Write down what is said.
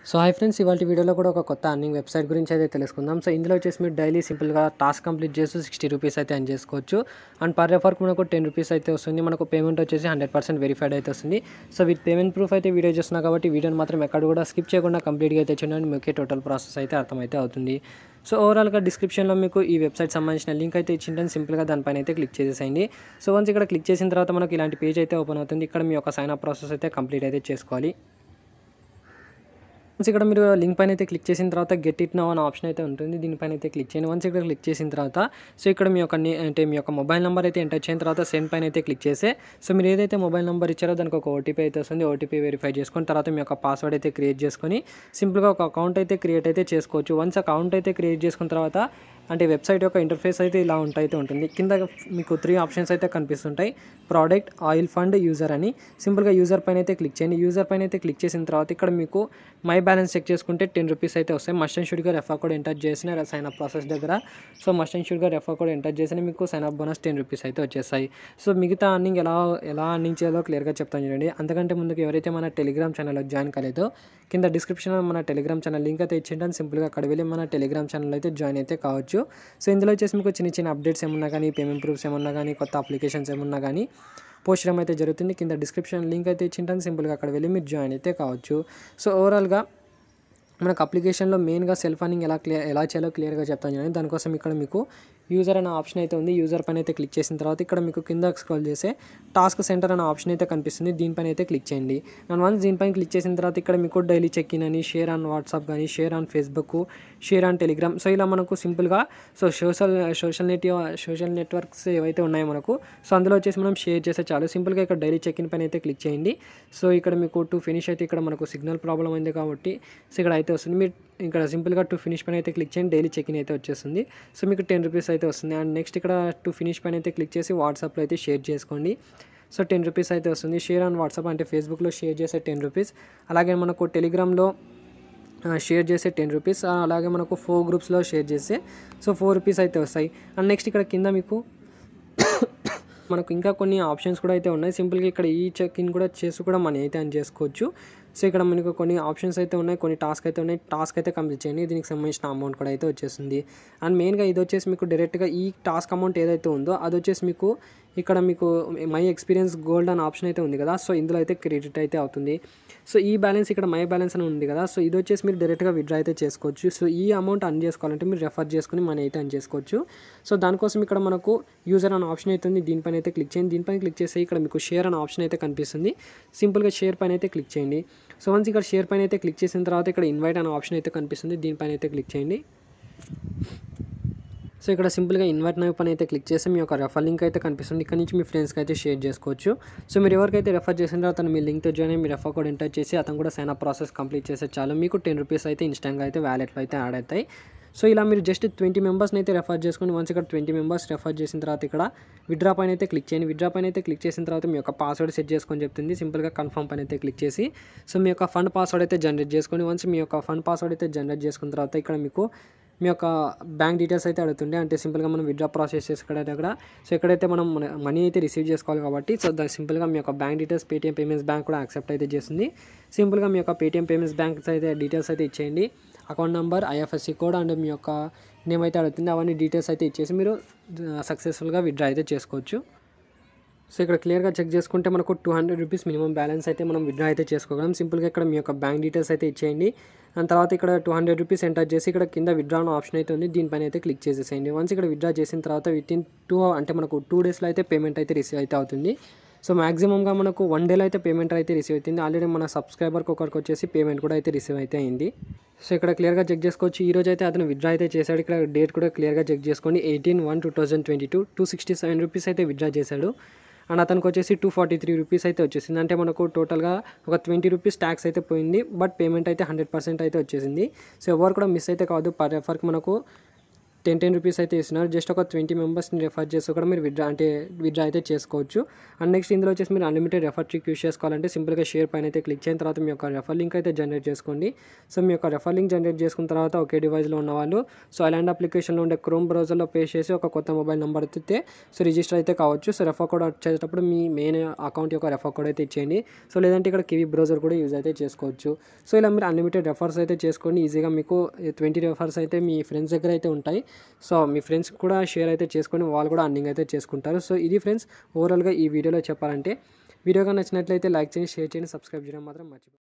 so hi friends ఇవాళ వీడియోలో కూడా ఒక కొత్త అర్నింగ్ వెబ్సైట్ గురించి అయితే తెలుసుకుందాం సో ఇందులో వచ్చేసి మీరు డైలీ సింపుల్గా టాస్క్ కంప్లీట్ చేస్తూ సిక్స్టీ రూపీస్ అయితే ఎర్న్ చేసుకోవచ్చు అండ్ పర్ రెఫర్కి మనకు టెన్ రూపీస్ అయితే వస్తుంది మనకు పేమెంట్ వచ్చేసి హండ్రెడ్ పర్సెంట్ వెరిఫైడ్ అయితే వస్తుంది సో విత్ పేమెంట్ ప్రూఫ్ అయితే వీడియో చేస్తున్నా కాబట్టి వీడియోని మాత్రం ఎక్కడ కూడా స్కిప్ చేయకుండా కంప్లీట్గా అయితే చూడండి మీకే టోటల్ ప్రాసెస్ అయితే అర్థమైతే అవుతుంది సో ఓవరాల్గా డిస్క్రిప్షన్లో మీకు ఈ వెబ్సైట్ సంబంధించిన లింక్ అయితే ఇచ్చింటాను సింపుల్గా దానిపైన అయితే క్లిక్ చేసేయండి సో వన్స్ ఇక్కడ క్లిక్ చేసిన తర్వాత మనకు ఇలాంటి పేజ్ అయితే ఓపెన్ అవుతుంది ఇక్కడ మీ యొక్క సైన్ అప్ ప్రాసెస్ అయితే కంప్లీట్ అయితే చేసుకోవాలి వన్స్ ఇక్కడ మీరు లింక్ పైన అయితే క్లిక్ చేసిన తర్వాత గెట్ ఇట్ నో అనే ఆప్షన్ అయితే ఉంటుంది దీనిపైన అయితే క్లిక్ చేయండి వన్స్ ఇక్కడ క్లిక్ చేసిన తర్వాత సో ఇక్కడ మీ యొక్క నే- అంటే మీ యొక్క మొబైల్ నెంబర్ అయితే ఎంటర్ చేసిన తర్వాత సెండ్ పైన అయితే క్లిక్ చేస్తే సో మీరు ఏదైతే మొబైల్ నెంబర్ ఇచ్చారో దానికి ఒక ఓటీపీ అయితే వస్తుంది ఓటీపీ వెరిఫై చేసుకొని తర్వాత మీ యొక్క పాస్వర్డ్ అయితే క్రియేట్ చేసుకొని సింపుల్గా ఒక అకౌంట్ అయితే క్రియేట్ అయితే చేసుకోవచ్చు వన్స్ అకౌంట్ అయితే క్రియేట్ చేసుకున్న తర్వాత అంటే వెబ్సైట్ యొక్క ఇంటర్ఫేస్ అయితే ఇలా ఉంటాయి అయితే ఉంటుంది కింద మీకు త్రీ ఆప్షన్స్ అయితే కనిపిస్తుంటాయి ప్రోడక్ట్ ఆయిల్ ఫండ్ యూజర్ అని సింపుల్గా యూజర్ పైన అయితే క్లిక్ చేయండి యూజర్ పైన అయితే క్లిక్ చేసిన తర్వాత ఇక్కడ మీకు మై బ్యాలెన్స్ చెక్ చేసుకుంటే టెన్ రూపీస్ అయితే వస్తాయి మస్ట్ అండ్ షుడ్గా రెఫర్ కోడ్ ఎంటర్ చేసిన సైన్ అప్ ప్రాసెస్ దగ్గర సో మస్ట్ అండ్ షుడ్గా రెఫర్ కోడ్ ఎంటర్ చేసిన మీకు sign up bonus ten rupees అయితే వచ్చేస్తాయి సో మిగతా అర్నింగ్ ఎలా ఎలా అర్నింగ్ చేయాలో క్లియర్గా చెప్తాను చూడండి అంతకంటే ముందుకు ఎవరైతే మన టెలిగ్రామ్ ఛానల్లో జాయిన్ కాలేదో కింద డిస్క్రిప్షన్లో మన టెలిగ్రామ్ ఛానల్ లింక్ అయితే ఇచ్చింటాను సింపుల్గా అక్కడ వెళ్ళి మన టెలిగ్రామ్ ఛానల్ అయితే జాయిన్ అయితే కావచ్చు సో ఇందులో వచ్చేసి మీకు చిన్న చిన్న అప్డేట్స్ ఏమన్నా కానీ పేమెంట్ ప్రూఫ్స్ ఏమన్నా కానీ కొత్త అప్లికేషన్స్ ఏమన్నా కానీ పోస్ట్ చేయడం అయితే జరుగుతుంది కింద డిస్క్రిప్షన్ లింక్ అయితే ఇచ్చింటాను సింపుల్గా అక్కడ వెళ్ళి మీరు జాయిన్ అయితే కావచ్చు సో ఓవరాల్గా మనకు అప్లికేషన్లో మెయిన్గా సెల్ఫ్ అర్నింగ్ ఎలా క్లియర్ ఎలా చేయాలో క్లియర్గా చెప్తాను చూడండి దానికోసం ఇక్కడ మీకు యూజర్ అనే ఆప్షన్ అయితే ఉంది యూజర్ పైన అయితే క్లిక్ చేసిన తర్వాత ఇక్కడ మీకు కింద స్క్రోల్ చేస్తే టాస్క్ సెంటర్ అనే ఆప్షన్ అయితే కనిపిస్తుంది దీనిపైన అయితే క్లిక్ చేయండి అండ్ వన్స్ దీనిపైన క్లిక్ చేసిన తర్వాత ఇక్కడ మీకు డైలీ చెక్ ఇన్ అని షేర్ ఆన్ వాట్సాప్ కానీ share on Facebook share on Telegram so ఇలా మనకు సింపుల్గా so social social net social networks ఏవైతే ఉన్నాయో మనకు సో అందులో వచ్చేసి మనం షేర్ చేస్తే చాలు సింపుల్గా ఇక్కడ డైలీ చెక్ ఇన్ పైన అయితే క్లిక్ చేయండి సో ఇక్కడ మీకు టు ఫినిష్ అయితే ఇక్కడ మనకు సిగ్నల్ ప్రాబ్లం అయింది కాబట్టి సో ఇక్కడ అయితే వస్తుంది మీరు ఇక్కడ సింపుల్గా టు ఫినిష్ పైన అయితే క్లిక్ చేయండి డైలీ చెక్ ఇన్ అయితే వచ్చేస్తుంది సో మీకు టెన్ రూపీస్ అయితే వస్తుంది అండ్ నెక్స్ట్ ఇక్కడ టు ఫినిష్ పైన అయితే క్లిక్ చేసి వాట్సాప్లో అయితే షేర్ చేసుకోండి సో టెన్ రూపీస్ అయితే వస్తుంది షేర్ ఆన్ వాట్సాప్ అంటే ఫేస్బుక్లో షేర్ చేసే టెన్ రూపీస్ అలాగే మనకు టెలిగ్రామ్లో ఆ, షేర్ చేసే టెన్ రూపీస్ ఆ, అలాగే మనకు ఫోర్ గ్రూప్స్లో షేర్ చేస్తే సో ఫోర్ రూపీస్ అయితే వస్తాయి అండ్ నెక్స్ట్ ఇక్కడ కింద మీకు మనకు ఇంకా కొన్ని ఆప్షన్స్ కూడా అయితే ఉన్నాయి సింపుల్గా ఇక్కడ ఈ చెక్ ఇన్ కూడా చేసి కూడా మనం అయితే అని చేసుకోవచ్చు సో ఇక్కడ మనకు కొన్ని ఆప్షన్స్ అయితే ఉన్నాయి కొన్ని టాస్క్ అయితే ఉన్నాయి టాస్క్ అయితే కంప్లీట్ చేయండి దీనికి సంబంధించిన అమౌంట్ కూడా అయితే వచ్చేస్తుంది అండ్ మెయిన్గా ఇది వచ్చేసి మీకు డైరెక్ట్గా ఈ టాస్క్ అమౌంట్ ఏదైతే ఉందో అది వచ్చేసి మీకు ఇక్కడ మీకు మై ఎక్స్పీరియన్స్ గోల్డ్ అనే ఆప్షన్ అయితే ఉంది కదా సో ఇందులో అయితే క్రెడిట్ అయితే అవుతుంది సో ఈ బ్యాలెన్స్ ఇక్కడ మై బ్యాలెన్స్ అని ఉంది కదా సో ఇది వచ్చేసి మీరు డైరెక్ట్గా విత్డ్రా అయితే చేసుకోవచ్చు సో ఈ అమౌంట్ అన్ చేసుకోవాలంటే మీరు రెఫర్ చేసుకుని మనీ అయితే అన్ చేసుకోవచ్చు సో దానికోసం ఇక్కడ మనకు యూజర్ అనే ఆప్షన్ అయితే ఉంది దీనిపైన అయితే క్లిక్ చేయండి దీనిపైన క్లిక్ చేస్తే ఇక్కడ మీకు షేర్ అనే ఆప్షన్ అయితే కనిపిస్తుంది సింపుల్గా షేర్ పైన అయితే క్లిక్ చేయండి సో వన్స్ ఇక్కడ షేర్ పైన అయితే క్లిక్ చేసిన తర్వాత ఇక్కడ ఇన్వైట్ అనే ఆప్షన్ అయితే కనిపిస్తుంది దీనిపైన అయితే క్లిక్ చేయండి సో ఇక్కడ సింపుల్గా ఇన్వర్ట్ నైవ్ పని అయితే క్లిక్ చేసి మీ యొక్క రెఫర్ లింక్ అయితే కనిపిస్తుంది ఇక్కడ నుంచి మీ ఫ్రెండ్స్కి అయితే షేర్ చేసుకోవచ్చు సో మీరు ఎవరికైతే రెఫర్ చేసిందో అతను మీ లింక్తో జాయిన్ అయ్యి మీ రెఫర్ కోడ్ ఎంటర్ చేసి అతను కూడా సైన్ అప్ ప్రాసెస్ కంప్లీట్ చేస్తే చాలు మీకు టెన్ రూపీస్ అయితే ఇన్స్టాంట్గా అయితే వ్యాలెట్లో అయితే యాడ్ అవుతాయి సో ఇలా మీరు జస్ట్ ట్వంటీ మెంబర్స్ని అయితే రెఫర్ చేసుకొని వన్స్ ఇక్కడ ట్వంటీ మెంబర్స్ రెఫర్ చేసిన తర్వాత ఇక్కడ విడ్రా పైన అయితే క్లిక్ చేయండి విడ్రా పైన అయితే క్లిక్ చేసిన తర్వాత మీ యొక్క పాస్వర్డ్ సెట్ చేసుకొని చెప్తుంది సింపుల్గా కన్ఫర్మ్ పైన అయితే క్లిక్ చేసి సో మీ యొక్క ఫండ్ పాస్వర్డ్ అయితే జనరేట్ చేసుకొని వన్స్ మీ యొక్క ఫండ్ పాస్వర్డ్ అయితే జనరేట్ చేసుకున్న తర్వాత ఇక్కడ మీకు మీ యొక్క బ్యాంక్ డీటెయిల్స్ అయితే అడుగుతుండే అంటే సింపుల్గా మనం విత్డ్రా ప్రాసెస్ చేసుకునే దగ్గర సో ఎక్కడైతే మనం మనీ అయితే రిసీవ్ చేసుకోవాలి కాబట్టి సో దాని సింపుల్గా మీ యొక్క bank details Paytm payments bank కూడా యాక్సెప్ట్ అయితే చేస్తుంది సింపుల్గా మీ యొక్క పేటీఎం పేమెంట్స్ బ్యాంక్ అయితే డీటెయిల్స్ అయితే ఇచ్చేయండి account number IFSC code and మీ యొక్క నేమ్ అయితే అడుగుతుంది అవన్నీ డీటెయిల్స్ అయితే ఇచ్చేసి మీరు సక్సెస్ఫుల్గా విత్డ్రా అయితే చేసుకోవచ్చు సో ఇక్కడ క్లియర్గా చెక్ చేసుకుంటే మనకు two hundred rupees minimum balance అయితే మనం విత్డ్రా అయితే చేసుకోగలం సింపుల్గా ఇక్కడ మీ యొక్క బ్యాంక్ డీటెయిల్స్ అయితే ఇచ్చేయండి దాని తర్వాత ఇక్కడ టూ హండ్రెడ్ రూపీస్ ఎంటర్ చేసి ఇక్కడ కింద విత్డ్రా అనే ఆప్షన్ అయితే ఉంది దీనిపైన అయితే క్లిక్ చేసేసేయండి వన్స్ ఇక్కడ విత్డ్రా చేసిన తర్వాత విత్ ఇన్ టూ అంటే మనకు టూ డేస్లో అయితే పేమెంట్ అయితే రిసీవ్ అయితే అవుతుంది సో మాక్సిమంగా మనకు వన్ డేలో అయితే పేమెంట్ అయితే రిసీవ్ అవుతుంది ఆల్రెడీ మన సబ్స్క్రైబర్కి ఒకరికి వచ్చేసి పేమెంట్ కూడా అయితే రిసీవ్ అయితే అయింది సో ఇక్కడ క్లియర్గా చెక్ చేసుకోవచ్చు ఈ రోజు అయితే అతను విత్డ్రా అయితే చేశాడు ఇక్కడ డేట్ కూడా క్లియర్గా చెక్ చేసుకోండి eighteen one two thousand twenty two two sixty seven rupees అయితే విత్డ్రా చేశాడు అండ్ అతనికి వచ్చేసి టూ ఫార్టీ త్రీ రూపీస్ అయితే వచ్చేసింది అంటే మనకు టోటల్గా ఒక ట్వంటీ రూపీస్ ట్యాక్స్ అయితే పోయింది బట్ పేమెంట్ అయితే హండ్రెడ్ పర్సెంట్ అయితే వచ్చేసింది సో ఎవరు కూడా మిస్ అయితే కాదు పర్ రెఫర్కి మనకు టెన్ టెన్ రూపీస్ అయితే ఇస్తున్నారు జస్ట్ ఒక ట్వంటీ మెంబర్స్ని రెఫర్ చేసి కూడా మీరు విత్డ్రా అంటే విత్డ్రా అయితే చేసుకోవచ్చు అండ్ నెక్స్ట్ ఇందులో వచ్చేసి మీరు అన్లిమిటెడ్ రెఫర్ ట్రిక్ యూస్ చేసుకోవాలంటే సింపుల్గా షేర్ పైన అయితే క్లిక్ చేసిన తర్వాత మీ యొక్క రెఫర్ లింక్ అయితే జనరేట్ చేసుకోండి సో మీ యొక్క రెఫర్ లింక్ జనరేట్ చేసుకున్న తర్వాత ఒకే డివైస్లో ఉన్న వాళ్ళు సో అలాంటి అప్లికేషన్లో ఉండే క్రోమ్ బ్రౌజర్లో పే చేసి ఒక కొత్త మొబైల్ నెంబర్ అయితే సో రిజిస్టర్ అయితే కావచ్చు సో రెఫర్ కోడ్ వచ్చేటప్పుడు మీ మెయిన్ అకౌంట్ యొక్క రెఫర్ కోడ్ అయితే ఇచ్చేయండి సో లేదంటే ఇక్కడ కివీ బ్రౌజర్ కూడా యూజ్ అయితే చేసుకోవచ్చు సో ఇలా మీరు అన్లిమిటెడ్ రెఫర్స్ అయితే చేసుకోండి ఈజీగా మీకు ట్వంటీ రెఫర్స్ అయితే మీ ఫ్రెండ్స్ దగ్గర అయితే ఉంటాయి సో మీ ఫ్రెండ్స్ కూడా షేర్ అయితే చేసుకొని వాళ్ళు కూడా అర్నింగ్ అయితే చేసుకుంటారు సో ఇది ఫ్రెండ్స్ ఓవరాల్గా ఈ వీడియోలో చెప్పాలంటే వీడియో కానీ నచ్చినట్లయితే లైక్ చేయండి షేర్ చేయండి సబ్స్క్రైబ్ చేయడం మాత్రం మర్చిపోండి